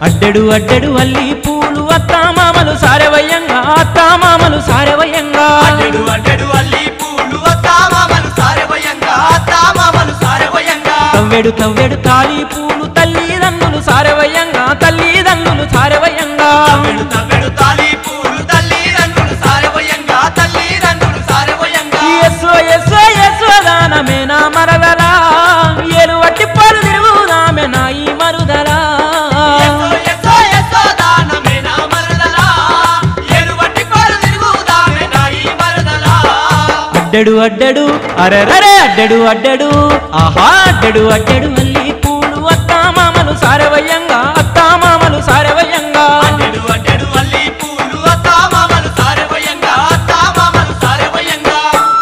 అడ్డడు అడ్డడు అల్లి పూలు అత్తామామలు సారవయ్యంగా అత్తామామలు సారవయ్యంగా అడ్డెడు అడ్డెడు అల్లి పూలు అత్తామామలు సారవయంగా అత్తామామలు సారవయంగా తవ్వెడు తవ్వెడు తాళి పూలు తల్లిదండ్రులు సారవయ్యంగా తల్లిదండ్రులు సారవయ్యంగా తవ్వెడు తవ్వెడు తాళి పూలు తల్లిదండ్రులు సారవయంగా తల్లిదండ్రులు సారవయంగా ఎస్ఓ ఎస్ఓ ఎస్ఓ దానమే నా మరదలా ఏలు వట్టి పరు తిరుగుదామె నా ఈ మరుదలా ఎస్సో ఎస్సో ఎస్సో దానమే నా మరదలా ఎరువట్టి పాలు తిరుగుదామె నా ఈ మరదలా అడ్డడు అడ్డడు అరరరే అడ్డడు అడ్డడు ఆహా అడ్డడు అడ్డడు మళ్ళీ పూలు అత్తామామలు సారవయ్యంగా అత్తామామలు సారవయ్యంగా అడ్డెడు అడ్డెడు అల్లి పూలు అత్తామామలు సారవయంగా అత్తామామలు సారవయంగా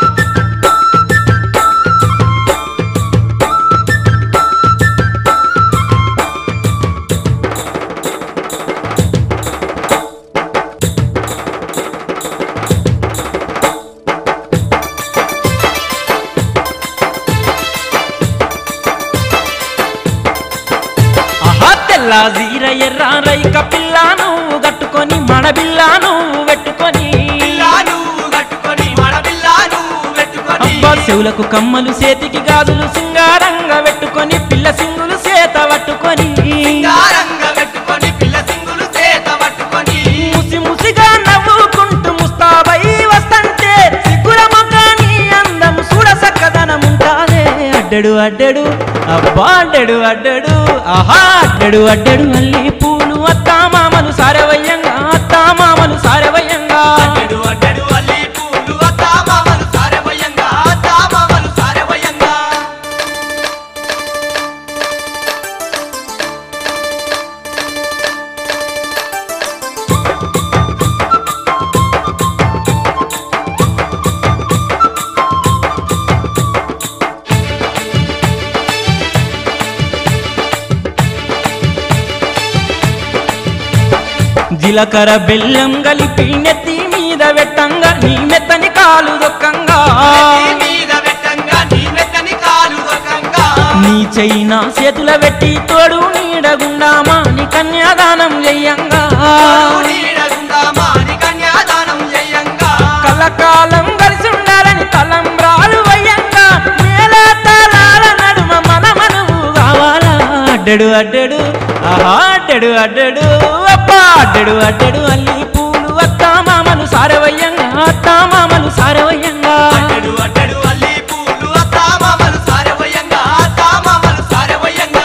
ఆహా తెల్ల జీర ఎర్ర రైక పిల్ల నువ్వు కట్టుకొని మడబిల్ల నువ్వు పెట్టుకొని పిల్లా నువ్వు కట్టుకొని మడబిల్లా నువ్వు పెట్టుకొని అబ్బా చెవులకు కమ్మలు చేతికి గాజులు సింగారంగా పెట్టుకొని పిల్ల సింగులు చేత పట్టుకొని సింగారంగా పెట్టుకొని పిల్ల సింగులు చేత పట్టుకొని ముసి ముసిగా నవ్వుకుంటూ ముస్తాబై వస్తంటే సిగ్గుల మొక్కని అందము చూడ సక్కదనం ఉంటాదే అడ్డడు అడ్డడు అబ్బా అడ్డడు అడ్డడు ఆహా అడ్డడు అడ్డడు అల్లి పూలు అత్తామామలు సారవయ్యంగా అత్తామామలు సారవయ్యంగా అడ్డెడు అడ్డెడు అల్లి పూలు అత్తామామలు సారవయంగా అత్తామామలు సారవయంగా జీలకర్ర బెల్లం కలిపి నెత్తి మీద పెట్టంగా నీ మెత్తని కాలు దొక్కంగా నీ మీద పెట్టంగా నీ మెత్తని కాలు దొరకంగా నీ చైనా చేతుల పెట్టి తోడు నీడగుండామా నీ కన్యాదానం చెయ్యంగా నీడగుందామా నీ కన్యాదానం చేయంగా కలకాలం కలిసి ఉండాలని తలంబ్రాలు వయ్యంగా మేళ తాళాల నడుమ మన మనవు కావాలా అడ్డడు అడ్డడు ఆహా అడ్డడు అడ్డడు అబ్బా అడ్డడు అడ్డడు అల్లి పూలు అత్తామామలు సారవయ్యంగా అత్తామామలు సారవయ్యంగా అడ్డెడు అడ్డెడు అల్లి పూలు అత్తామామలు సారవయంగా అత్తామామలు సారవయంగా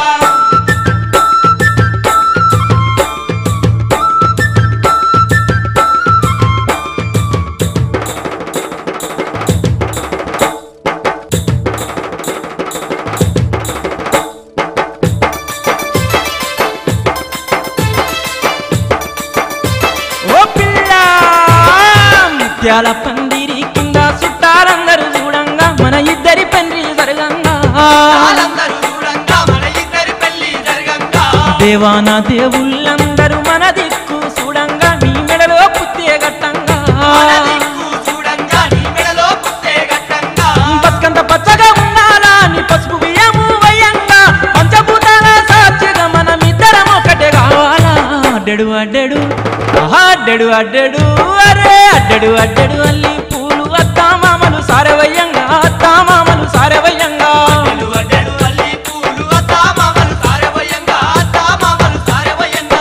ఓ పిల్ల ముత్యాల పందిరి కింద చుట్టాలందరూ చూడంగా మన ఇద్దరి పెండ్రి జరగంగా చాలందరూ చూడంగా మన ఇద్దరి పెళ్లి జరగంగా దేవాన దేవుళ్ళందరూ మన దిక్కు చూడంగా నీ మెడలో పుత్తే గట్టంగా మన దిక్కు చూడంగా నీ మెడలో పుట్టే గట్టంగా బతుకంత పచ్చగా ఉండాలా నీ పసుపు బియ్యము వయ్యంగా పంచభూతాల సాక్షిగా మనమిద్దరం ఒకటే కావాలా అడ్డడు అడ్డడు ఆహా అడ్డడు అడ్డడు అరే అడ్డడు అడ్డడు అల్లి పూలు అత్తామామలు సారవయ్యంగా అత్తామామలు సారవయ్యంగా అడ్డెడు అడ్డెడు అల్లి పూలు అత్తామామలు సారవయంగా అత్తామామలు సారవయంగా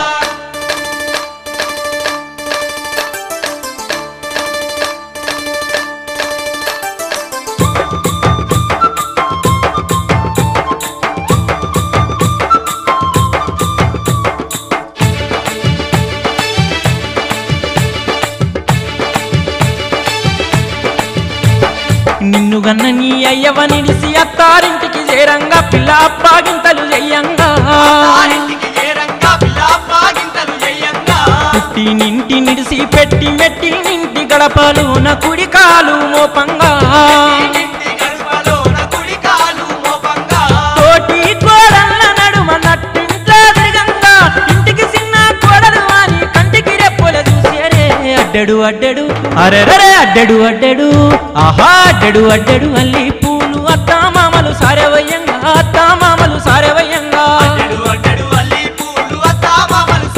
నిన్ను గన్న నీ అయ్యవ నిలిసి అత్తారింటికి చేరంగా పిల్ల అప్పాగింతలు చెయ్యంగా తారింటికి చేరంగా పిల్లాపాగింతలు చేయంగా పుట్టి నింటి నిడిసి పెట్టి మెట్టి నింటి గడపలు నా కుడి కాలు మోపంగా ఇంటి గడపలోన కుడి కాలు మోపంగా తోటి కోడళ్ళ నడుమ నట్టింట్లో తిరగంగా ఇంటికి చిన్న కోడలు అని కంటికి రెప్పుల చూసేరే అడ్డడు అడ్డడు అరెరరే అడ్డడు అడ్డడు ఆహా అడ్డడు అడ్డడు అల్లి పూలు అత్తామామలు సారవయ్యంగా అత్తామామలు సారవయ్యంగా అడ్డెడు అడ్డెడు అల్లి పూలు అత్తామామలు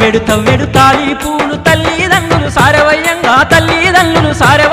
తవ్వెడు తవ్వెడు తాళి పూలు తల్లిదండ్రులు సారవయ్యంగా తల్లిదండ్రులు సారవ